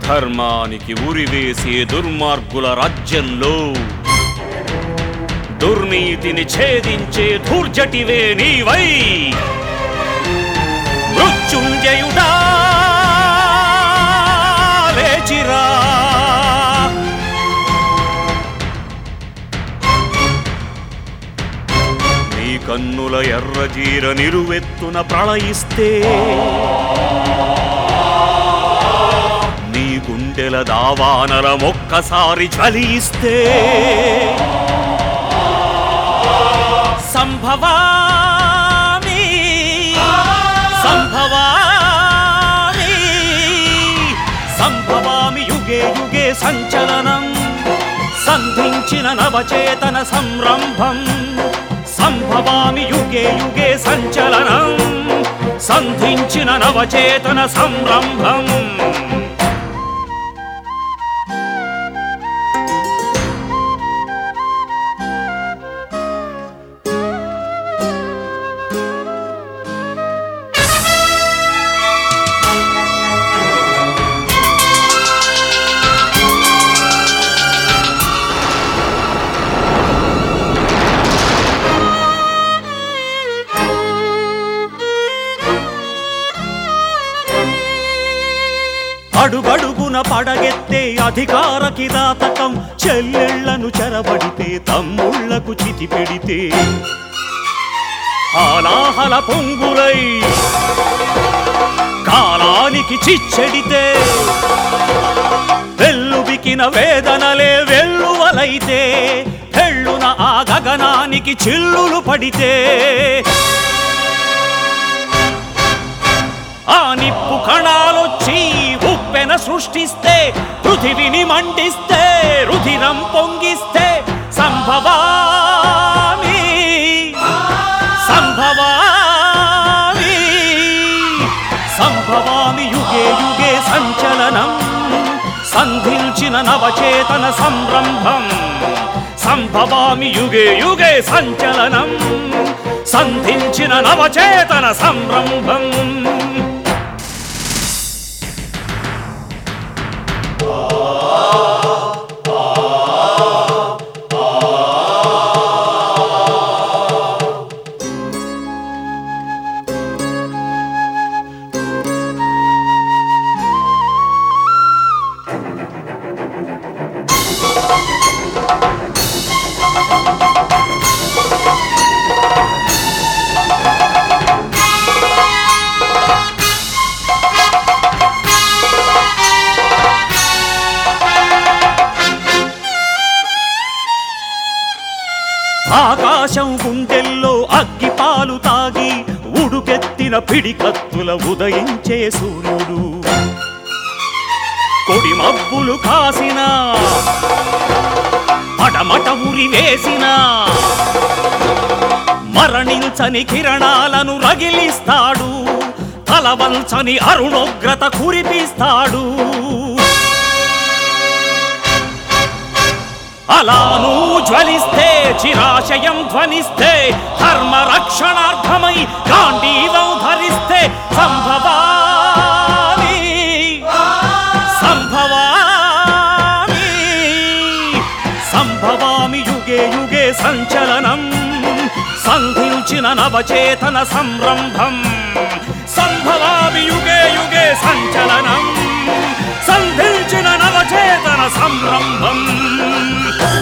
ధర్మానికి ఉరివేసే దుర్మార్గుల రాజ్యంలో దుర్నీతిని ఛేదించే ధూర్జటివే నీవై మృత్యుంజయుడా లేచిరా నీ కన్నుల ఎర్రజీర నిరువెత్తున ప్రళయిస్తే నీ గుండెల దావానల మొక్కసారి చలిస్తే సంభవామి సంభవామి సంభవామి యుగే యుగే సంచలనం సంధించిన నవచేతన సంరంభం సంభవామి యుగే యుగే సంచలనం సంధించిన నవచేతన సంరంభం అడుగడుగున పడగెత్తే అధికార కిరాతకం చెల్లెళ్లను చెరబడితే తమ్ముళ్లకు చితి పెడితే హాలాహల పొంగులై కాలానికి చిచ్చెడితే వెల్లుబికిన వేదనలే వెల్లువలైతే పెళ్ళున ఆ గగనానికి చిల్లులు పడితే ఆ నిప్పు కణాలొచ్చి ఉప్పెన సృష్టిస్తే పృథివిని మండిస్తే రుధిరం పొంగిస్తే సంభవామి సంభవామి సంభవామి యుగే యుగే సంచలనం సంధించిన నవచేతన సంరంభం సంభవామి యుగే యుగే సంచలనం సంధించిన నవచేతన సంరంభం ఆకాశం గుండెల్లో అగ్గిపాలు తాగి ఉడుకెత్తిన పిడికత్తుల ఉదయించే సూర్యుడు కొడి మబ్బులు కాసిన పడమట ఉరి వేసిన మరణించని కిరణాలను రగిలిస్తాడు తలవంచని అరుణోగ్రత కురిపిస్తాడు అలాను జ్వలిస్తే చిరాశయం ధ్వనిస్తే ధర్మ రక్షణార్థమై గాంధీవం ధరిస్తే సంభవామి సంభవామి సంభవామి యుగే యుగే సంచలనం సంధించిన నవచేతన సంరంభం సంభవామి యుగే యుగే సంచలనం సంధించిన నవచేతన సంరంభం